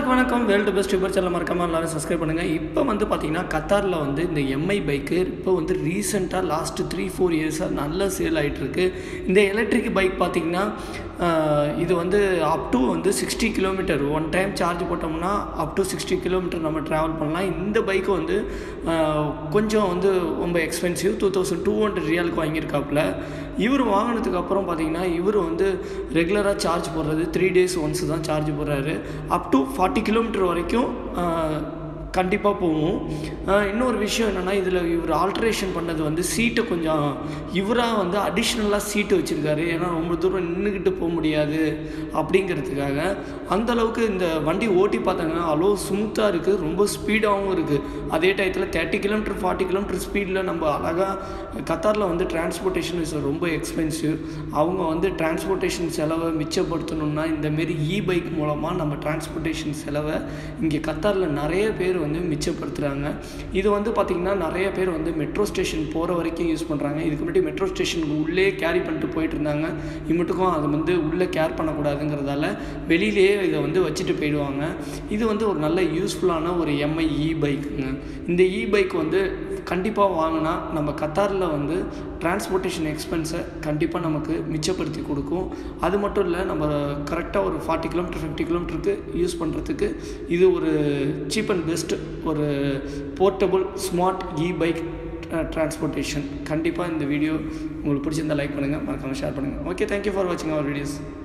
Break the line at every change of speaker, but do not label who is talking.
எல்லாருக்கும் வணக்கம் world best Uber channel மறக்காம எல்லாரும் சப்ஸ்கிரைப் பண்ணுங்கள் இப்போ வந்து பார்த்தீங்கன்னா கத்தாரில் வந்து இந்த எம்ஐ பைக்கு இப்போ வந்து ரீசெண்டாக லாஸ்ட் த்ரீ ஃபோர் இயர்ஸாக நல்ல சேல் ஆகிட்டுருக்கு இந்த எலக்ட்ரிக் பைக் பார்த்தீங்கன்னா ஆஹ், இது வந்து அப் டு வந்து sixty kilometre one time charge போட்டோம்னா அப் டு சிக்ஸ்டி கிலோமீட்டர் நம்ம ட்ராவல் பண்ணலாம் இந்த பைக்கு வந்து ஆஹ், கொஞ்சம் வந்து ரொம்ப expensive two thousand two hundred ரியாலுக்கு வாங்கியிருக்காப்புல இவர் வாங்கினதுக்கு அப்புறம் பார்த்தீங்கன்னா இவர் வந்து ரெகுலராக சார்ஜ் போடுறது த்ரீ டேஸ் ஒன்ஸ் தான் சார்ஜ் போடுறாரு அப் டு ஃபார்ட்டி கிலோமீட்டர் வரைக்கும் கண்டிப்பாக போகும் ஆஹ் இன்னொரு விஷயம் என்னென்னா இதில் இவர் ஆல்ட்ரேஷன் பண்ணது வந்து சீட்டை கொஞ்சம் இவராக வந்து அடிஷ்னலாக சீட்டு வச்சுருக்காரு ஏன்னா ரொம்ப தூரம் நின்றுக்கிட்டு போக முடியாது அப்படிங்கிறதுக்காக அந்த அளவுக்கு இந்த வண்டி ஓட்டி பார்த்தாங்கன்னா அவ்வளோ ஸ்மூத்தாக இருக்குது ரொம்ப ஸ்பீடாகவும் இருக்குது அதே டயத்தில் தேர்ட்டி கிலோமீட்டர் ஃபார்ட்டி கிலோமீட்டர் ஸ்பீடில் நம்ம அழகாக கத்தாரில் வந்து டிரான்ஸ்போர்ட்டேஷன் இஸ் ரொம்ப எக்ஸ்பென்சிவ் அவங்க வந்து டிரான்ஸ்போர்ட்டேஷன் செலவை மிச்சப்படுத்தணும்னா இந்தமாரி இ பைக் மூலமாக நம்ம டிரான்ஸ்போர்ட்டேஷன் செலவை இங்கே கத்தாரில் நிறைய பேர் வந்து மிச்சப்படுத்துகிறாங்க இது வந்து பார்த்திங்கன்னா நிறைய பேர் வந்து மெட்ரோ ஸ்டேஷன் போகிற வரைக்கும் யூஸ் பண்ணுறாங்க இதுக்கு முன்னாடி மெட்ரோ ஸ்டேஷனுக்கு உள்ளே கேரி பண்ணிட்டு போயிட்டு இருந்தாங்க இம்மட்டுக்கும் அது வந்து உள்ளே கேர் பண்ணக்கூடாதுங்கிறதால வெளியிலேயே இதை வந்து வச்சுட்டு போயிடுவாங்க இது வந்து ஒரு நல்ல யூஸ்ஃபுல்லான ஒரு எம்ஐ இ பைக்குங்க இந்த இ பைக் வந்து கண்டிப்பாக வாங்கினா நம்ம கத்தாரில் வந்து டிரான்ஸ்போர்ட்டேஷன் எக்ஸ்பென்ஸை கண்டிப்பாக நமக்கு மிச்சப்படுத்தி கொடுக்கும் அது மட்டும் இல்லை நம்ம கரெக்டாக ஒரு ஃபார்ட்டி கிலோமீட்டர் ஃபிஃப்டி கிலோமீட்டருக்கு யூஸ் பண்ணுறதுக்கு இது ஒரு சீப் அண்ட் பெஸ்ட் ஒரு portable smart e bike transportation கண்டிப்பாக இந்த வீடியோ உங்களுக்கு பிடிச்சிருந்தா லைக் பண்ணுங்கள் மறக்காமல் ஷேர் பண்ணுங்கள் ஓகே தேங்க்யூ ஃபார் வாட்சிங் அவர் வீடியோஸ்